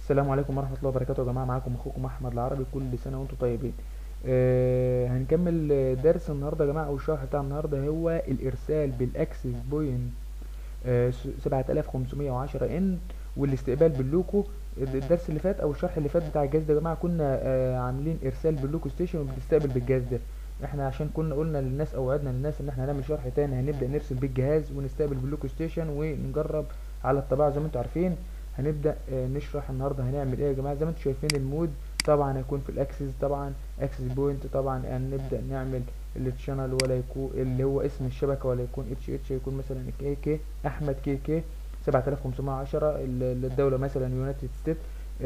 السلام عليكم ورحمة الله وبركاته يا جماعة معاكم أخوكم أحمد العربي كل سنة وأنتم طيبين آه هنكمل آه، درس النهاردة يا جماعة أو الشرح بتاع النهاردة هو الإرسال بالأكسس بوينت آه سبعة آلاف خمسمية وعشرة إن والاستقبال باللوكو الدرس اللي فات أو الشرح اللي فات بتاع الجهاز ده يا جماعة كنا آه عاملين إرسال باللوكو ستيشن وبنستقبل بالجهاز ده احنا عشان كنا قلنا للناس او وعدنا للناس ان احنا هنعمل شرح تاني هنبدأ نرسل بالجهاز ونستقبل باللوكو ستيشن ونجرب على الطباعة زي ما انتم عارفين هنبدأ آه، نشرح النهاردة هنعمل ايه يا جماعة زي ما انتم شايفين المود طبعا هيكون في الاكسس طبعا اكسس بوينت طبعا هنبدأ نعمل التشانل ولا يكون اللي هو اسم الشبكة ولا يكون اتش اتش يكون مثلا كي كي احمد كي كي 7510 ال- الدولة مثلا يونايتد ستيت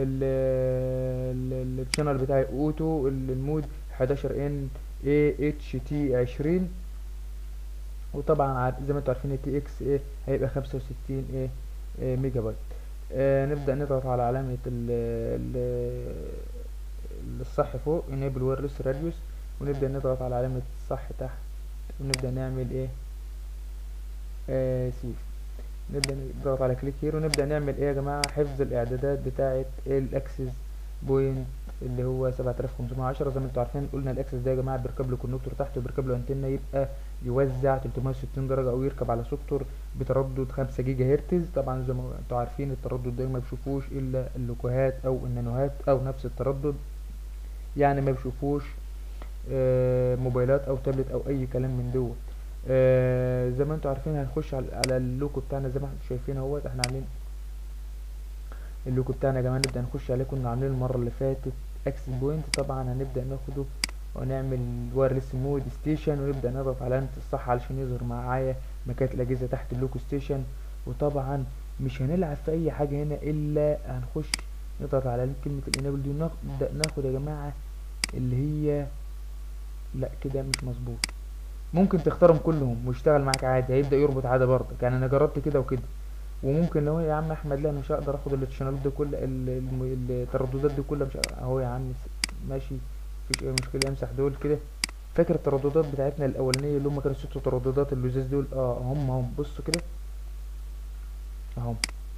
الشانل بتاعي اوتو ال- المود 11 ان اي اتش تي 20 وطبعا عار- زي ما انتم عارفين التي اكس ايه هيبقى 65 ايه إيه ميجا بايت آه نبدأ نضغط على علامة ال ال الصح فوق enable wireless radius ونبدأ نضغط على علامة الصح تحت ونبدأ نعمل ايه آه سيف نبدأ نضغط على كليك هير ونبدأ نعمل ايه يا جماعة حفظ الاعدادات بتاعة الاكسس بوينت اللي هو 7510 زي ما انتوا عارفين قلنا الاكسس ده يا جماعة بيركب له كونكتور تحت وبيركب له انتنة يبقى يوزع 360 درجة او يركب على سوفتور بتردد 5 جيجا هرتز طبعا زي ما انتوا عارفين التردد ده ما بيشوفوش الا اللوكوهات او النانوهات او نفس التردد يعني ما بيشوفوش آه، موبايلات او تابلت او اي كلام من دوت آه، زي ما انتوا عارفين هنخش على على اللوكو بتاعنا زي ما احنا شايفين اهوت احنا عاملين اللوكو بتاعنا يا جماعه نبدا نخش عليه كنا عاملين المره اللي فاتت اكسس بوينت طبعا هنبدا ناخده ونعمل وايرلس مود ستيشن ونبدا نضغط على علامه الصح علشان يظهر معايا مكانه الاجهزه تحت اللوكو ستيشن وطبعا مش هنلعب في اي حاجه هنا الا هنخش نضغط على كلمه الانابل دي ونبدا ناخد يا جماعه اللي هي لا كده مش مظبوط ممكن تختارهم كلهم ويشتغل معاك عادي هيبدا يربط عادي برضك يعني انا جربت كده وكده وممكن لو يا عم احمد لا انا مش هقدر اخد الشانلات دي كل ال- الم- الترددات دي كلها مش ه- اهو يا عم س- ماشي مفيش اي مشكله امسح دول كده فاكر الترددات بتاعتنا الاولانيه اللي هم كانوا ست ترددات اللزاز دول اه هم هم بصوا كده اهم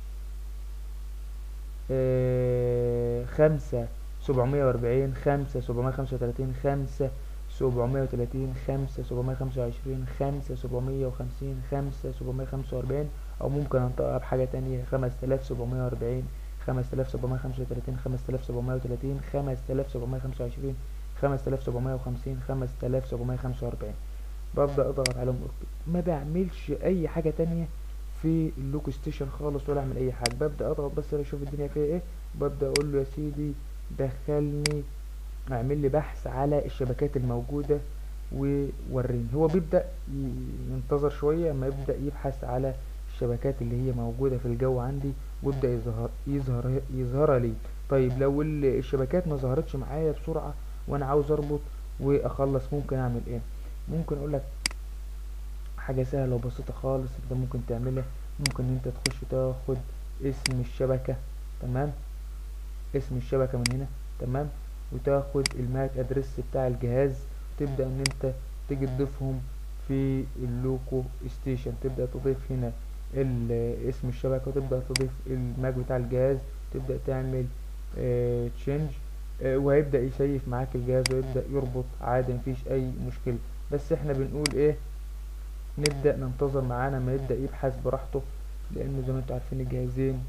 آه خمسة سبعمية وأربعين خمسة سبعمية خمسة وتلاتين خمسة سبعمية وتلاتين خمسة سبعمية خمسة وعشرين خمسة سبعمية وخمسين خمسة سبعمية خمسة وأربعين أو ممكن أنطقها بحاجة تانية خمس تلاف سبعمية وأربعين خمس تلاف سبعمية خمسة وتلاتين خمس تلاف سبعمية وتلاتين خمس تلاف سبعمية خمسة وعشرين خمس تلاف سبعمية وخمسين خمس تلاف سبعمية خمسة وأربعين ببدأ أضغط عليهم أوكي ما بعملش أي حاجة تانية في اللوكو ستيشن خالص ولا أعمل أي حاجة ببدأ أضغط بس أشوف الدنيا فيها إيه ببدأ أقول له يا سيدي دخلني اعمل لي بحث على الشبكات الموجودة ووريني هو بيبدأ ي- ينتظر شوية اما يبدأ يبحث على الشبكات اللي هي موجودة في الجو عندي ويبدأ يظهر يظهر يظهرها لي طيب لو ال- الشبكات ما ظهرتش معايا بسرعة وانا عاوز اربط واخلص ممكن اعمل ايه ممكن اقول لك حاجة سهلة وبسيطة خالص انت ممكن تعملها ممكن ان انت تخش تاخد اسم الشبكة تمام اسم الشبكة من هنا تمام وتاخد الماك ادرس بتاع الجهاز تبدأ ان انت تيجي تضيفهم في اللوكو ستيشن تبدأ تضيف هنا ال- اسم الشبكة وتبدأ تضيف الماك بتاع الجهاز تبدأ تعمل تشينج وهيبدأ يسيف معاك الجهاز ويبدأ يربط عادي مفيش اي مشكلة بس احنا بنقول ايه نبدأ ننتظر معانا ما يبدأ يبحث براحته لانه زي ما انتوا عارفين الجهازين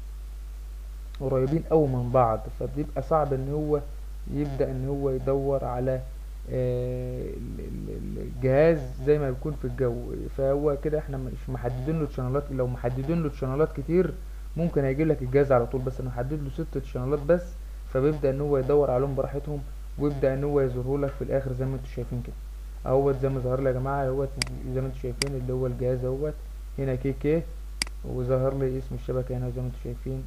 قريبين أوي من بعض فبيبقى صعب ان هو يبدأ ان هو يدور على آه، ال- ال- ال- الجهاز زي ما بيكون في الجو فهو كده احنا مش محددين له تشانلات لو محددين له تشانلات كتير ممكن هيجيب لك الجهاز على طول بس انا محدد له ست تشانلات بس فبيبدأ ان هو يدور عليهم براحتهم ويبدأ ان هو يظهره لك في الاخر زي ما انتوا شايفين كده اهوت زي ما ظهر لي يا جماعه اهوت زي ما انتوا شايفين اللي هو الجهاز اهوت هنا كي كي وظهر لي اسم الشبكه هنا زي ما انتوا شايفين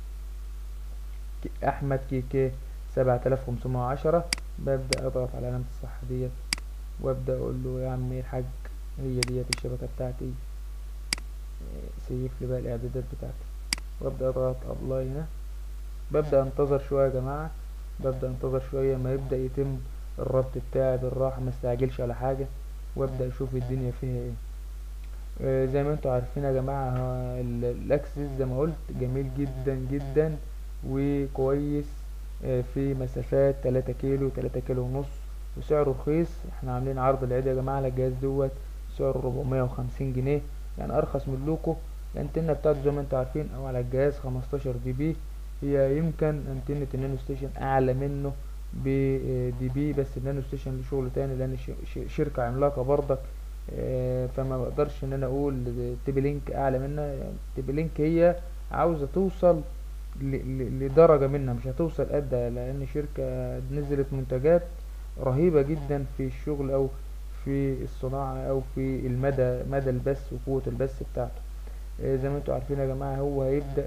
ك- احمد كي كي سبعة آلاف خمسمية وعشرة ببدأ اضغط على علامة الصح ديت وابدأ اقول له يا عم الحاج هي ديت الشبكة بتاعتي إيه، سيف لي بقى الاعدادات بتاعتي وابدأ اضغط ابلاي هنا ببدأ انتظر شوية يا جماعة ببدأ انتظر شوية ما يبدأ يتم الربط بتاعي بالراحة ما استعجلش على حاجة وابدأ اشوف الدنيا فيها ايه آه، زي ما انتوا عارفين يا جماعة ها، ال- الاكسس زي ما قلت جميل جدا جدا وكويس آه، في مسافات 3 كيلو 3 كيلو ونص وسعره رخيص احنا عاملين عرض العيد يا جماعة على الجهاز دوت سعره 450 جنيه يعني ارخص من لوكو الانتنة بتاعته زي ما انتوا عارفين او على الجهاز 15 دي بي هي يمكن انتنة النانو ستيشن اعلى منه بدي بي بس النانو ستيشن له شغل تاني لان ش- ش- شركة عملاقة برضك آه، فما بقدرش ان انا اقول تيبي لينك اعلى منها تيبي لينك هي عاوزة توصل ل- ل- لدرجة منها مش هتوصل قدها لان شركة نزلت منتجات رهيبة جدا في الشغل او في الصناعة او في المدى مدى البث وقوة البث بتاعته آه، زي ما انتوا عارفين يا جماعة هو هيبدأ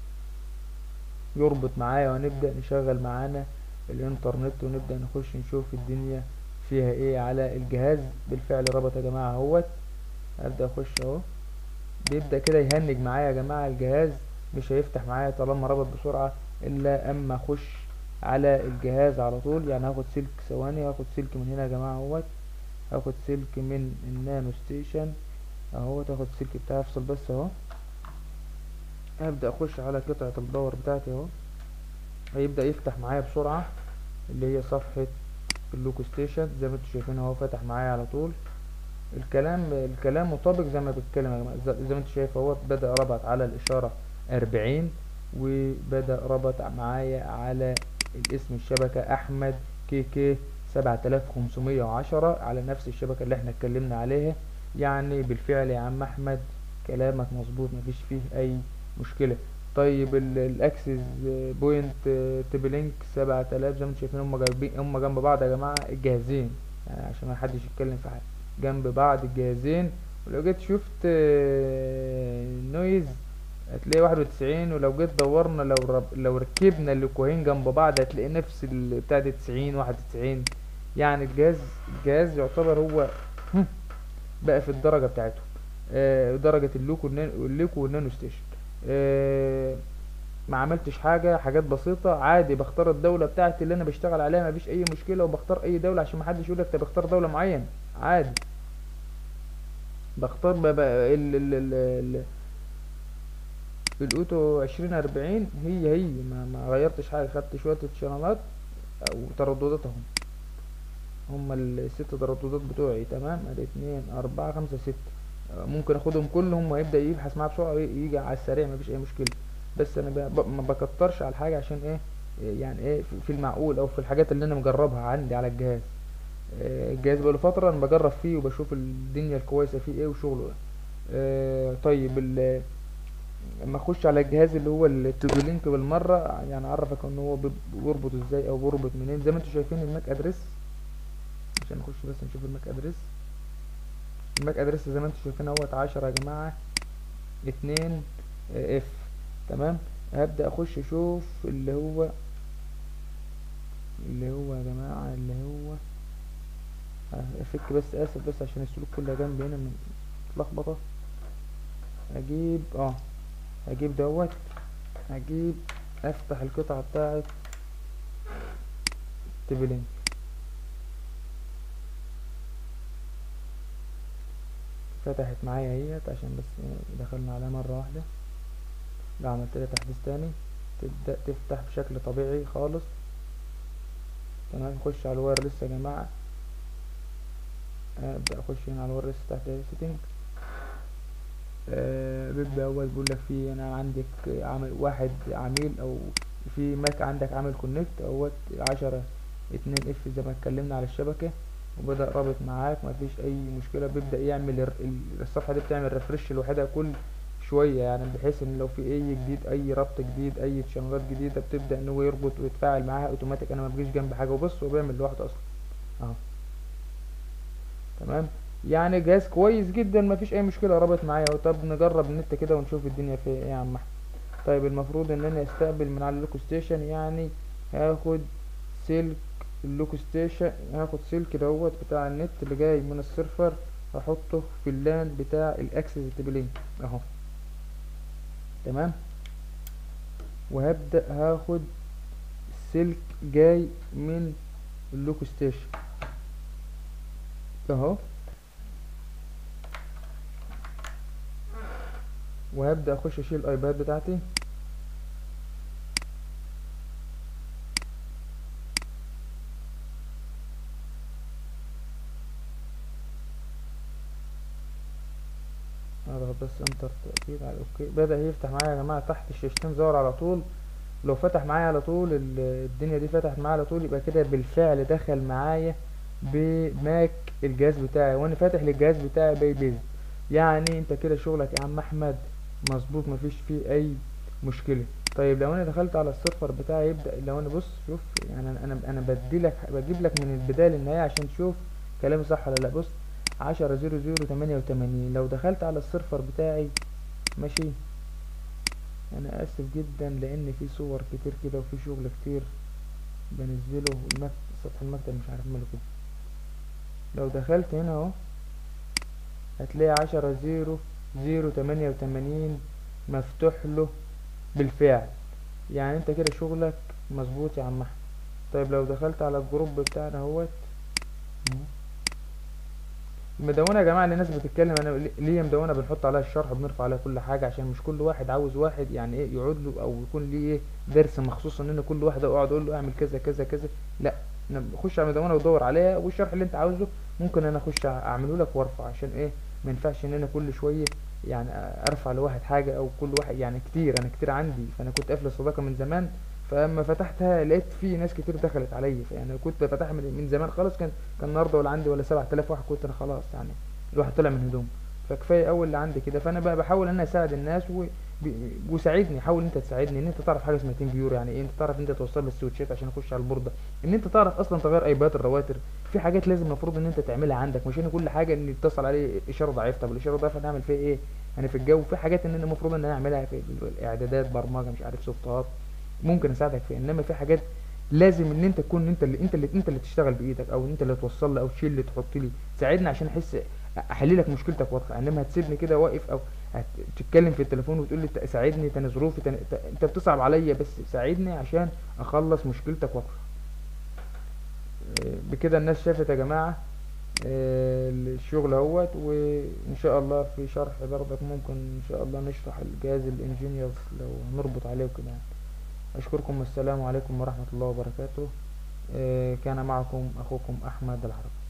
يربط معايا ونبدأ نشغل معانا الانترنت ونبدأ نخش نشوف الدنيا فيها ايه على الجهاز بالفعل ربط يا جماعة اهوت ابدأ اخش اهو بيبدأ كده يهنج معايا يا جماعة الجهاز مش هيفتح معايا طالما ربط بسرعة الا اما اخش على الجهاز على طول يعني هاخد سلك ثواني هاخد سلك من هنا يا جماعة اهوت هاخد سلك من النانو ستيشن اهوت هاخد السلك بتاعي افصل بس اهو هبدأ اخش على قطعة الباور بتاعتي اهو هيبدأ يفتح معايا بسرعة اللي هي صفحة اللوكو ستيشن زي ما انتوا شايفين اهو فتح معايا على طول الكلام الكلام مطابق زي ما بتكلم يا جماعة زي زي ما انت شايف اهو بدأ ربط على الإشارة أربعين وبدأ ربط معايا على الاسم الشبكة أحمد كي كي سبعة آلاف خمسمية وعشرة على نفس الشبكة اللي احنا اتكلمنا عليها يعني بالفعل يا عم أحمد كلامك مظبوط مفيش فيه أي مشكلة طيب ال- الاكسس بوينت تيبي لينك سبعة آلاف زي ما انتم شايفين هم جايبين هم جنب بعض يا جماعة الجهازين يعني عشان ما حدش يتكلم في حاجة جنب بعض الجهازين ولو جيت شفت نويز هتلاقي واحد وتسعين ولو جيت دورنا لو رب لو ركبنا اللوكوهين جنب بعض هتلاقي نفس ال- بتاع دي تسعين واحد وتسعين يعني الجهاز الجهاز يعتبر هو هم، بقى في الدرجة بتاعته آه، درجة اللوكو والنان- والليكو والنانو ستيشن آه، ما عملتش حاجة حاجات بسيطة عادي بختار الدولة بتاعتي اللي انا بشتغل عليها مفيش اي مشكلة وبختار اي دولة عشان محدش يقول لك انت بختار دولة معينة عادي بختار بقى ال ال ال ال الاوتو عشرين اربعين هي هي ما, ما غيرتش حاجة خدت شوية شانلات وتردداتهم هما الست ترددات بتوعي تمام ادي اتنين اربعة خمسة ستة آه، ممكن اخدهم كلهم ويبدأ يبحث معايا بسرعة ويجي على السريع مفيش اي مشكلة بس انا ب- ب- ما بكترش على الحاجة عشان ايه إيه يعني ايه في- في المعقول او في الحاجات اللي انا مجربها عندي على الجهاز آه، الجهاز بقاله فترة انا بجرب فيه وبشوف الدنيا الكويسة فيه ايه وشغله ايه آه، طيب ال- لما اخش على الجهاز اللي هو التوبي لينك بالمرة يعني اعرفك ان هو بي- بيربط ازاي او بيربط منين زي ما انتوا شايفين الماك ادرس عشان نخش بس نشوف الماك ادرس الماك ادرس زي ما انتوا شايفين اهوت عشرة يا جماعة اتنين آه، اف تمام هبدأ اخش اشوف اللي هو اللي هو يا جماعة اللي هو افك بس اسف بس عشان السلوك كلها جنبي هنا من متلخبطة اجيب اه اجيب دوت اجيب افتح القطعة بتاعت تبلين فتحت معايا اهيت عشان بس إيه، دخلنا عليها مرة واحدة لو عملت لها تحديث تاني تبدأ تفتح بشكل طبيعي خالص تمام نخش على الواير لسه يا جماعة ابدأ اخش هنا على الواير لسه تحت سيتنج آه بيبدأ اول بيقول لك في انا عندك عامل واحد عميل او في ماك عندك عامل كونكت اهوت عشرة اتنين اف زي ما اتكلمنا على الشبكة وبدأ رابط معاك مفيش اي مشكلة بيبدأ يعمل الر- ال- الصفحة دي بتعمل ريفرش لوحدها كل شوية يعني بحيث ان لو في اي جديد اي ربط جديد اي تشانلات جديدة بتبدأ ان هو يربط ويتفاعل معاها اوتوماتيك انا ما بجيش جنب حاجة وبص هو بيعمل لوحده اصلا اهو تمام يعني جهاز كويس جدا مفيش اي مشكلة رابط معايا اهو طب نجرب النت كده ونشوف الدنيا فيها ايه يا عم احمد طيب المفروض ان انا استقبل من على اللوكو ستيشن يعني هاخد سلك اللوكو ستيشن هاخد سلك دوت بتاع النت اللي جاي من السيرفر هحطه في اللان بتاع الاكسس تبلين اهو تمام وهبدأ هاخد سلك جاي من اللوكو ستيشن اهو وهبدأ اخش اشيل الايباد بتاعتي اضغط بس انتر تأكيد على اوكي بدأ يفتح معايا يا جماعة تحت الشاشتين ظهر على طول لو فتح معايا على طول ال- الدنيا دي فتحت معايا على طول يبقى كده بالفعل دخل معايا بماك الجهاز بتاعي وانا فاتح للجهاز بتاعي باي بيز يعني انت كده شغلك يا عم احمد مظبوط مفيش فيه اي مشكلة طيب لو انا دخلت على السيرفر بتاعي يبدأ لو انا بص شوف يعني انا انا انا بديلك بجيب لك من البداية للنهاية عشان تشوف كلامي صح ولا لا بص عشرة زيرو زيرو تمانية وتمانين لو دخلت على السيرفر بتاعي ماشي انا اسف جدا لان في صور كتير كده وفي شغل كتير بنزله والمكتب سطح المكتب مش عارف ماله كده لو دخلت هنا اهو هتلاقي عشرة زيرو زيرو تمانية وتمانين مفتوح له بالفعل يعني انت كده شغلك مظبوط يا عم احمد طيب لو دخلت على الجروب بتاعنا اهوت اهو. المدونة يا جماعة اللي الناس بتتكلم انا ليه- ليه مدونة بنحط عليها الشرح وبنرفع عليها كل حاجة عشان مش كل واحد عاوز واحد يعني ايه يقعد له او يكون ليه ايه درس مخصوص ان انا كل واحد اقعد اقول له اعمل كذا كذا كذا لا انا بخش على المدونة وادور عليها والشرح اللي انت عاوزه ممكن انا اخش اعمله لك وارفع عشان ايه ما ينفعش ان انا كل شوية يعني ارفع لواحد حاجة او كل واحد يعني كتير انا كتير عندي فانا كنت قافل الصداقة من زمان فاما فتحتها لقيت في ناس كتير دخلت عليا فيعني كنت فتحها من, من زمان خالص كان كان النهارده ولا عندي ولا 7000 واحد كنت انا خلاص يعني الواحد طلع من هدوم فكفايه اول اللي عندي كده فانا بقى بحاول ان انا اساعد الناس و... ب- وساعدني حاول انت تساعدني ان انت تعرف حاجه اسمها تيم فيور يعني ايه انت تعرف انت توصل لي السويتشات عشان اخش على البورده ان انت تعرف اصلا تغير ايبات الرواتر في حاجات لازم المفروض ان انت تعملها عندك مش ان كل حاجه ان يتصل عليه اشاره ضعيفه طب الاشاره الضعيفه هنعمل فيها ايه يعني في الجو في حاجات ان انا المفروض ان انا اعملها في الاعدادات برمجه مش عارف سوفتات ممكن اساعدك فيها انما في حاجات لازم ان انت تكون انت اللي انت اللي انت اللي تشتغل بايدك او انت اللي توصل لي او تشيل اللي تحط لي ساعدني عشان احس احل لك مشكلتك واضحه انما هتسيبني كده واقف او هتتكلم في التليفون وتقول لي ت- ساعدني تاني ظروفي تاني ت- انت بتصعب عليا بس ساعدني عشان اخلص مشكلتك واضحه آه، بكده الناس شافت يا جماعه آه، الشغل اهوت وان شاء الله في شرح برضك ممكن ان شاء الله نشرح الجهاز الانجينيرز لو هنربط عليه وكده يعني. اشكركم والسلام عليكم ورحمه الله وبركاته آه، كان معكم اخوكم احمد العرب